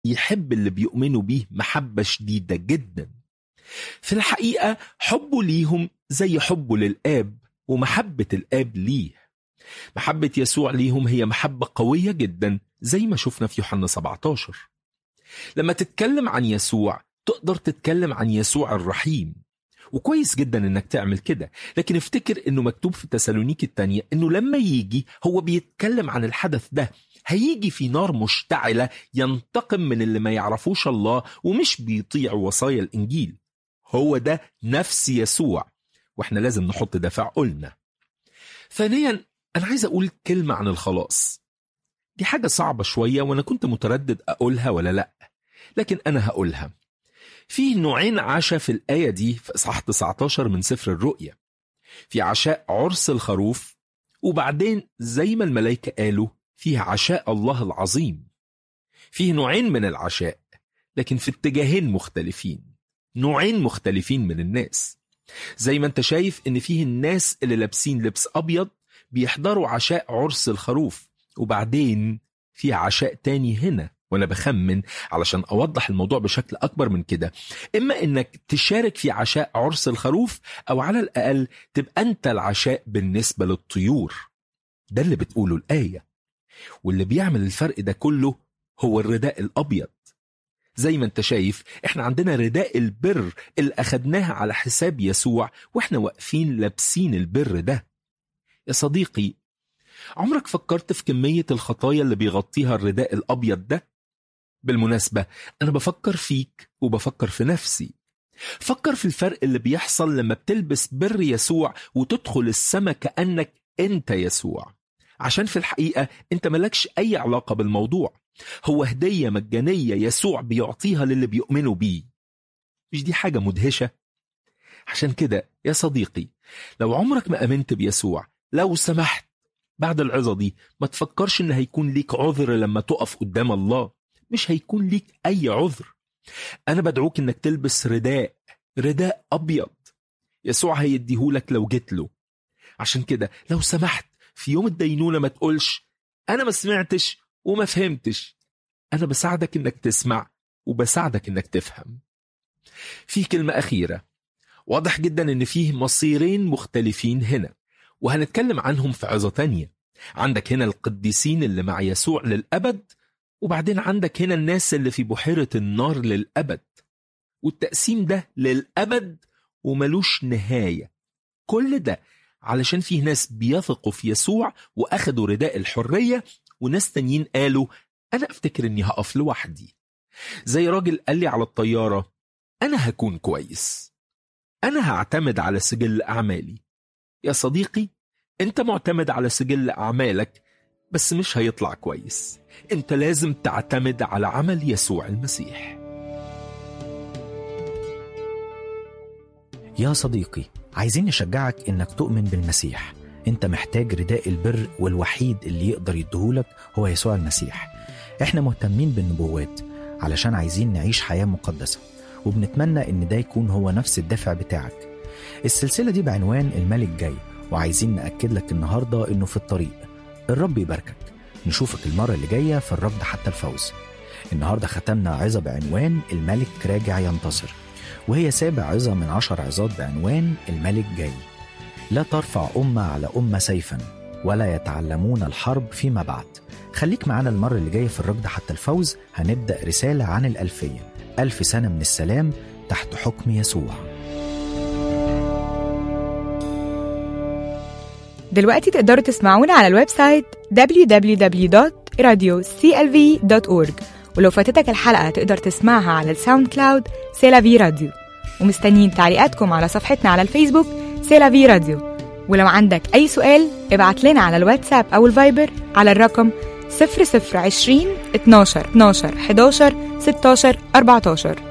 يحب اللي بيؤمنوا بيه محبة شديدة جدا في الحقيقة حبه ليهم زي حبه للآب ومحبة الآب ليه محبة يسوع ليهم هي محبة قوية جدا زي ما شفنا في يوحنا 17 لما تتكلم عن يسوع تقدر تتكلم عن يسوع الرحيم وكويس جدا انك تعمل كده لكن افتكر انه مكتوب في تسالونيك التانية انه لما يجي هو بيتكلم عن الحدث ده هيجي في نار مشتعلة ينتقم من اللي ما يعرفوش الله ومش بيطيع وصايا الإنجيل هو ده نفس يسوع واحنا لازم نحط ده في عقولنا ثانيا أنا عايز أقول كلمة عن الخلاص دي حاجة صعبة شوية وأنا كنت متردد أقولها ولا لأ لكن أنا هقولها فيه نوعين عشاء في الآية دي في إصحاح 19 من سفر الرؤيا في عشاء عرس الخروف وبعدين زي ما الملائكة قالوا فيه عشاء الله العظيم فيه نوعين من العشاء لكن في اتجاهين مختلفين نوعين مختلفين من الناس زي ما انت شايف ان فيه الناس اللي لابسين لبس ابيض بيحضروا عشاء عرس الخروف وبعدين في عشاء تاني هنا وانا بخمن علشان اوضح الموضوع بشكل اكبر من كده اما انك تشارك في عشاء عرس الخروف او على الاقل تبقى انت العشاء بالنسبه للطيور ده اللي بتقوله الايه واللي بيعمل الفرق ده كله هو الرداء الابيض زي ما انت شايف احنا عندنا رداء البر اللي اخدناها على حساب يسوع واحنا واقفين لابسين البر ده يا صديقي عمرك فكرت في كمية الخطايا اللي بيغطيها الرداء الأبيض ده؟ بالمناسبة أنا بفكر فيك وبفكر في نفسي فكر في الفرق اللي بيحصل لما بتلبس بر يسوع وتدخل السما كأنك أنت يسوع عشان في الحقيقة أنت ملكش أي علاقة بالموضوع هو هدية مجانية يسوع بيعطيها للي بيؤمنوا بيه مش دي حاجة مدهشة؟ عشان كده يا صديقي لو عمرك ما أمنت بيسوع لو سمحت بعد العظة دي ما تفكرش إن هيكون ليك عذر لما تقف قدام الله مش هيكون ليك أي عذر أنا بدعوك إنك تلبس رداء رداء أبيض يسوع هيديهولك لو جيت له عشان كده لو سمحت في يوم الدينونة ما تقولش أنا ما سمعتش وما فهمتش أنا بساعدك إنك تسمع وبساعدك إنك تفهم في كلمة أخيرة واضح جدا إن فيه مصيرين مختلفين هنا وهنتكلم عنهم في عظة تانية عندك هنا القديسين اللي مع يسوع للأبد وبعدين عندك هنا الناس اللي في بحيرة النار للأبد والتقسيم ده للأبد وملوش نهاية كل ده علشان فيه ناس بيثقوا في يسوع وأخدوا رداء الحرية وناس تانيين قالوا أنا أفتكر إني هقف لوحدي زي راجل قال لي على الطيارة أنا هكون كويس أنا هعتمد على سجل أعمالي يا صديقي أنت معتمد على سجل أعمالك بس مش هيطلع كويس أنت لازم تعتمد على عمل يسوع المسيح يا صديقي عايزين نشجعك انك تؤمن بالمسيح انت محتاج رداء البر والوحيد اللي يقدر يديهولك هو يسوع المسيح احنا مهتمين بالنبوات علشان عايزين نعيش حياة مقدسة وبنتمنى ان ده يكون هو نفس الدافع بتاعك السلسلة دي بعنوان الملك جاي وعايزين نأكد لك النهاردة انه في الطريق الرب يباركك نشوفك المرة اللي جاية في الركض حتى الفوز النهاردة ختمنا عظة بعنوان الملك راجع ينتصر وهي سابع عظة من عشر عظات بعنوان الملك جاي لا ترفع أمة على أمة سيفا ولا يتعلمون الحرب فيما بعد خليك معانا المرة اللي جاية في الركض حتى الفوز هنبدأ رسالة عن الألفية ألف سنة من السلام تحت حكم يسوع دلوقتي تقدروا تسمعونا على الويب سايت www.radioclv.org ولو فاتتك الحلقة تقدر تسمعها على الساوند كلاود سيلافي راديو ومستنيين تعليقاتكم على صفحتنا على الفيسبوك سيلافي راديو ولو عندك أي سؤال ابعت لنا على الواتساب أو الفايبر على الرقم 0020 12 12 11 16 14